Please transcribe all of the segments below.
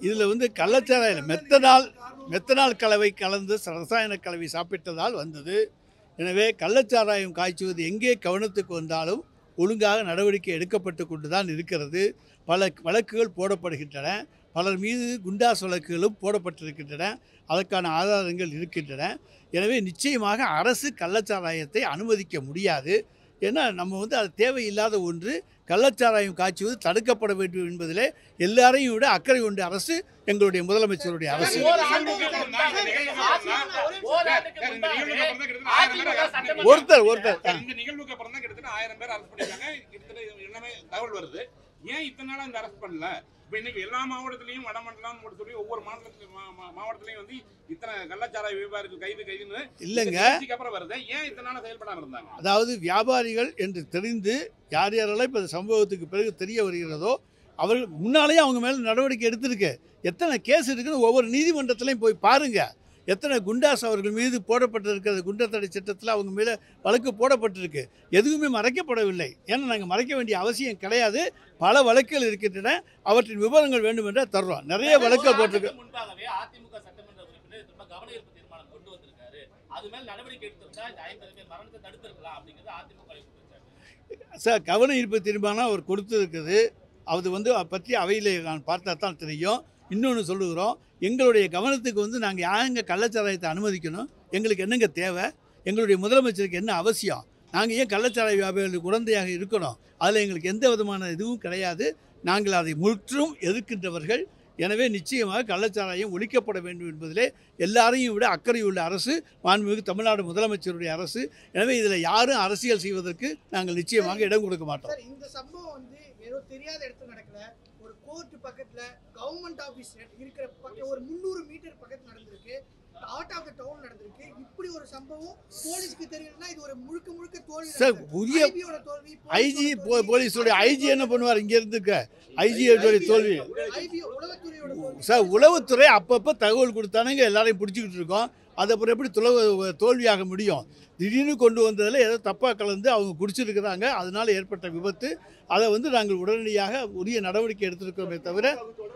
இதில் வந்து கள்ளச்சாராயம் மெத்தனால் மெத்தனால் கலவை கலந்து ரசாயன கலவை சாப்பிட்டதால் வந்தது எனவே கள்ளச்சாராயம் காய்ச்சுவது எங்கே கவனத்துக்கு வந்தாலும் ஒழுங்காக நடவடிக்கை எடுக்கப்பட்டு கொண்டு தான் இருக்கிறது பல வழக்குகள் போடப்படுகின்றன பலர் மீது குண்டாஸ் வழக்குகளும் போடப்பட்டிருக்கின்றன அதற்கான ஆதாரங்கள் இருக்கின்றன எனவே நிச்சயமாக அரசு கள்ளச்சாராயத்தை அனுமதிக்க முடியாது ஏன்னா நம்ம வந்து அது தேவையில்லாத ஒன்று கள்ளச்சாராயம் காய்ச்சுவது தடுக்கப்பட வேண்டும் என்பதிலே எல்லாரையும் விட அக்கறை கொண்ட அரசு எங்களுடைய முதலமைச்சருடைய அரசு ஒருத்தர் ஒருத்தர் ஆ. இந்த நிகழ்வுக்கு அப்புறம் தான் கிட்டத்தட்ட ஆயிரம் பேர் அரெஸ்ட் பண்ணிருக்காங்க கிட்டத்தட்ட எல்லாமே தகவல் வருது ஏன் இத்தனை நாளா இந்த அரெஸ்ட் பண்ணல இப்ப இன்னைக்கு எல்லா மாவட்டத்திலையும் வடமண்டலம் சொல்லி ஒவ்வொரு மாநிலத்திலும் மா- மா- மாவட்டத்திலையும் வந்து இத்தனை கள்ளச்சாராய வியாபாரிகள் கைது கைதுன்னு இல்லைங்க இந்த நிகழ்ச்சிக்கு அப்புறம் வருது ஏன் இத்தனை நாளா செயல்படாம இருந்தாங்க அதாவது வியாபாரிகள் என்று தெரிந்து யார் யாரெல்லாம் இப்போ இந்த சம்பவத்துக்கு பிறகு தெரிய வருகிறதோ அவர்கள் முன்னாலேயே அவங்க மேலே நடவடிக்கை எடுத்திருக்கு எத்தனை கேஸ் இருக்குன்னு ஒவ்வொரு நீதிமன்றத்திலையும் போய் பாருங்க எத்தனை குண்டாஸ் அவர்கள் மீது போடப்பட்டிருக்கிறது குண்டத்தடை சட்டத்தில் அவங்க மேலே வழக்கு போடப்பட்டிருக்கு எதுவுமே மறைக்கப்படவில்லை ஏன்னா நாங்கள் மறைக்க வேண்டிய அவசியம் கிடையாது பல வழக்குகள் இருக்கின்றன அவற்றின் விவரங்கள் வேண்டும் என்றால் தர்றோம் நிறைய வழக்குகள் போட்டிருக்கு முன்பாகவே அதிமுக சட்டமன்ற உறுப்பினர் திரும்ப கவன ஈர்ப்பு தீர்மானம் கொண்டு வந்திருக்காரு அது மேல் நடவடிக்கை எடுத்திருந்தா இந்த ஐம்பது பேர் மரணத்தை தடுத்திருக்கலாம் அப்படிங்கிறது அதிமுக குற்றச்சாட்டு சார் கவன ஈர்ப்பு தீர்மானம் அவர் கொடுத்துருக்குது அது வந்து அதை பற்றி அவையில் நான் பார்த்தா தான் தெரியும் இன்னொன்று சொல்லுகிறோம் எங்களுடைய கவனத்துக்கு வந்து நாங்கள் யாருங்க கள்ளச்சாராயத்தை அனுமதிக்கணும் எங்களுக்கு என்னங்க தேவை எங்களுடைய முதலமைச்சருக்கு என்ன அவசியம் நாங்கள் ஏன் கள்ளச்சாராய வியாபாரிகளுக்கு உடந்தையாக இருக்கணும் அதில் எங்களுக்கு எந்த விதமான இதுவும் கிடையாது நாங்கள் அதை முற்றும் எதிர்க்கின்றவர்கள் எனவே நிச்சயமாக கள்ளச்சாராயம் ஒழிக்கப்பட வேண்டும் என்பதிலே எல்லாரையும் விட அக்கறையுள்ள அரசு மாண்புமிகு தமிழ்நாடு முதலமைச்சருடைய அரசு எனவே இதில் யாரும் அரசியல் செய்வதற்கு நாங்கள் நிச்சயமாக இடம் கொடுக்க மாட்டோம் சார் இந்த சம்பவம் வந்து ஏதோ தெரியாத இடத்துல நடக்கல ஒரு கோர்ட் பக்கத்துல கவர்மெண்ட் ஆபீஸ் இருக்கிற பக்கம் ஒரு முந்நூறு மீட்டர் பக்கத்துல நடந்திருக்கு அவுட் ஆஃப் த டவுன் நடந்திருக்கு இப்படி ஒரு சம்பவம் போலீஸ்க்கு தெரியலன்னா இது ஒரு முழுக்க முழுக்க தோல்வி சார் புதிய ஐபியோட தோல்வி ஐஜி போலீஸோடைய ஐஜி என்ன பண்ணுவார் இங்கே இருந்துக்க ஐஜியோடைய தோல்வி ஐபி உளவுத்துறையோட தோல்வி சார் உளவுத்துறை அப்பப்போ தகவல் கொடுத்தானுங்க எல்லாரையும் பிடிச்சிக்கிட்டு இருக்கோம் அது அப்புறம் எப்படி துளவு தோல்வியாக முடியும் திடீர்னு கொண்டு வந்ததில் ஏதோ தப்பாக கலந்து அவங்க குடிச்சிருக்கிறாங்க அதனால் ஏற்பட்ட விபத்து அதை வந்து நாங்கள் உடனடியாக உரிய நடவடிக்கை எடுத்திருக்கிறோமே தவிர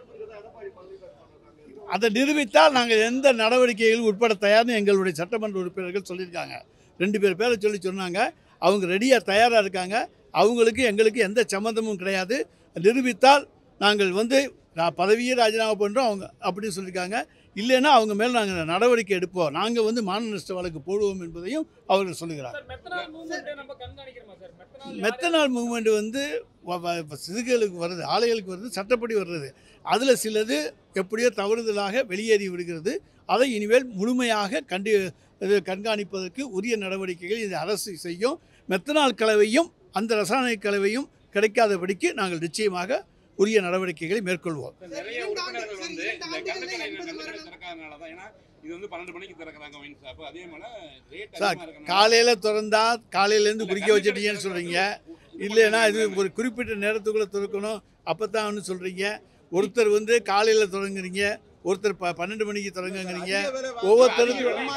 அதை நிரூபித்தால் நாங்கள் எந்த நடவடிக்கைகளும் உட்பட தயார்னு எங்களுடைய சட்டமன்ற உறுப்பினர்கள் சொல்லியிருக்காங்க ரெண்டு பேர் பேரை சொல்லி சொன்னாங்க அவங்க ரெடியாக தயாராக இருக்காங்க அவங்களுக்கு எங்களுக்கு எந்த சம்மந்தமும் கிடையாது நிரூபித்தால் நாங்கள் வந்து நான் பதவியே ராஜினாமா பண்ணுறோம் அவங்க அப்படின்னு சொல்லியிருக்காங்க இல்லைன்னா அவங்க மேலே நாங்கள் நடவடிக்கை எடுப்போம் நாங்கள் வந்து மான நஷ்ட வழக்கு போடுவோம் என்பதையும் அவர்கள் சொல்லுகிறார் சார் மெத்தனால் மூவ்மெண்ட் நம்ம கண்காணிக்கிறோமா சார் மெத்தனால் மெத்தனால் மூவ்மெண்ட் வந்து வ- வ- வ- இதுகளுக்கு வருது ஆலைகளுக்கு வருது சட்டப்படி வருது அதில் சிலது எப்படியோ தவறுதலாக வெளியேறி விடுகிறது அதை இனிமேல் முழுமையாக கண்டு இது கண்காணிப்பதற்கு உரிய நடவடிக்கைகள் இந்த அரசு செய்யும் மெத்தனால் கலவையும் அந்த ரசாயன கலவையும் கிடைக்காதபடிக்கு நாங்கள் நிச்சயமாக உரிய நடவடிக்கைகளை மேற்கொள்வோம் சார், நிறைய இரண்டு உறுப்பினர்கள் ஆண்டு- வந்து சார், இந்த இரண்டு கள்ளுக்கடை ஆண்டுகள்ல கள்ளுக்கடை எண்பது திறக்காதனால தான் ஏன்னா இது வந்து பன்னெண்டு மணிக்கு திறக்கிறாங்க ஒயின் ஷாப் அதே போல ரேட் சார் அதிகமா இருக்கனால காலையில் திறந்தா காலையிலேருந்து குடிக்க வச்சிட்டீங்கன்னு சொல்கிறீங்க இல்லைன்னா இது ஒரு குறிப்பிட்ட நேரத்துக்குள்ளே திறக்கணும் அப்போ தான் சொல்கிறீங்க ஒருத்தர் வந்து காலையில் தொடங்குறீங்க ஒருத்தர் ப பன்னெண்டு மணிக்கு தொடங்குங்கிறீங்க ஒவ்வொருத்தருக்கும்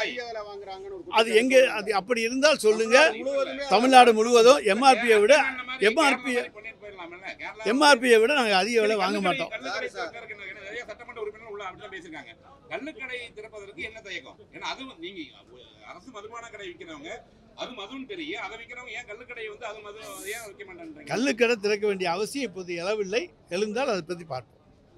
அது எங்கே அது அப்படி இருந்தால் சொல்லுங்க தமிழ்நாடு முழுவதும் எம்ஆர்பியை விட MRP எம்ஆர்பியை விட நாங்கள் அதிக விலை வாங்க மாட்டோம் நிறைய சட்டமன்ற உறுப்பினர் உள்ள அப்படிதான் பேசியிருக்காங்க கள்ளுக்கடை திறப்பதற்கு என்ன தயக்கம் ஏன்னா அது நீங்க அரசு மதுபான கடை விற்கிறவங்க அது மதுன்னு தெரியும் அதை விற்கிறவங்க ஏன் கள்ளுக்கடை வந்து அது மது ஏன் வைக்க மாட்டேன்றீங்க கள்ளுக்கடை திறக்க வேண்டிய அவசியம் இப்போது எழவில்லை எழுந்தால் அதை பற்றி பார்ப்போம்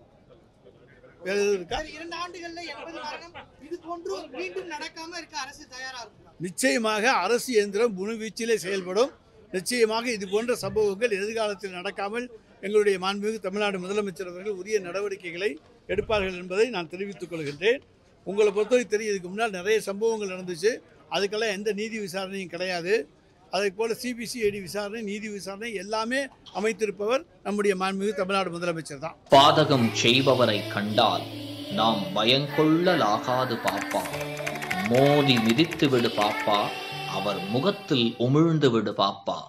வேறு எதுவும் இருக்கா சார், இரண்டு ஆண்டுகள்ல எண்பது மரணம் இது போன்று மீண்டும் நடக்காம இருக்க அரசு தயாரா இருக்குங்களா நிச்சயமாக அரசு இயந்திரம் முழுவீச்சிலே செயல்படும் நிச்சயமாக இது போன்ற சம்பவங்கள் எதிர்காலத்தில் நடக்காமல் எங்களுடைய மாண்புமிகு தமிழ்நாடு முதலமைச்சர் அவர்கள் உரிய நடவடிக்கைகளை எடுப்பார்கள் என்பதை நான் தெரிவித்துக் கொள்கின்றேன் உங்களை பொறுத்தவரை தெரியும் இதுக்கு முன்னால் நிறைய சம்பவங்கள் நடந்துச்சு அதுக்கெல்லாம் எந்த நீதி விசாரணையும் கிடையாது அதை போல சிபிசிஐடி விசாரணை நீதி விசாரணை எல்லாமே அமைத்திருப்பவர் நம்முடைய மாண்புமிகு தமிழ்நாடு முதலமைச்சர் தான் பாதகம் செய்பவரை கண்டால் நாம் பயங்கொள்ளலாகாது பாப்பா மோதி மிதித்து விடு பாப்பா அவர் முகத்தில் உமிழ்ந்து விடு பாப்பா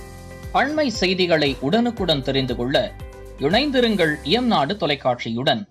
அண்மை செய்திகளை உடனுக்குடன் தெரிந்து கொள்ள இணைந்திருங்கள் இயம்நாடு தொலைக்காட்சியுடன்